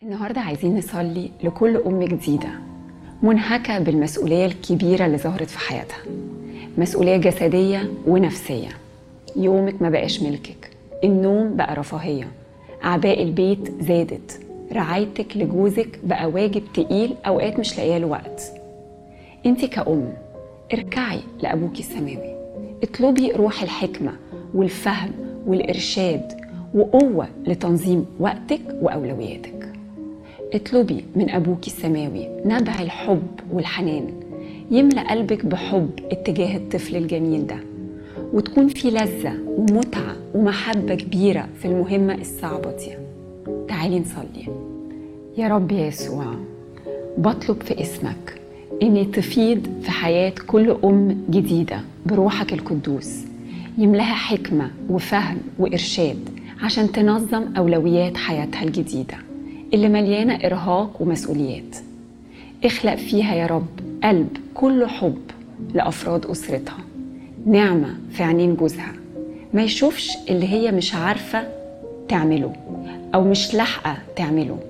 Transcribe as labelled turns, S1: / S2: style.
S1: النهاردة عايزين نصلي لكل أم جديدة منهكة بالمسؤولية الكبيرة اللي ظهرت في حياتها مسؤولية جسدية ونفسية يومك ما بقاش ملكك النوم بقى رفاهية أعباء البيت زادت رعايتك لجوزك بقى واجب تقيل أوقات مش لاقيه له وقت انت كأم اركعي لأبوك السماوي اطلبي روح الحكمة والفهم والإرشاد وقوة لتنظيم وقتك وأولوياتك اطلبي من أبوك السماوي نبع الحب والحنان يملأ قلبك بحب اتجاه الطفل الجميل ده وتكون في لذة ومتعة ومحبة كبيرة في المهمة الصعبة دي تعالي نصلي يا رب يسوع بطلب في اسمك اني تفيض في حياة كل ام جديدة بروحك القدوس يملاها حكمة وفهم وإرشاد عشان تنظم أولويات حياتها الجديدة اللي مليانة إرهاق ومسؤوليات اخلق فيها يا رب قلب كله حب لأفراد أسرتها نعمة في عينين جوزها ما يشوفش اللي هي مش عارفة تعمله أو مش لاحقة تعمله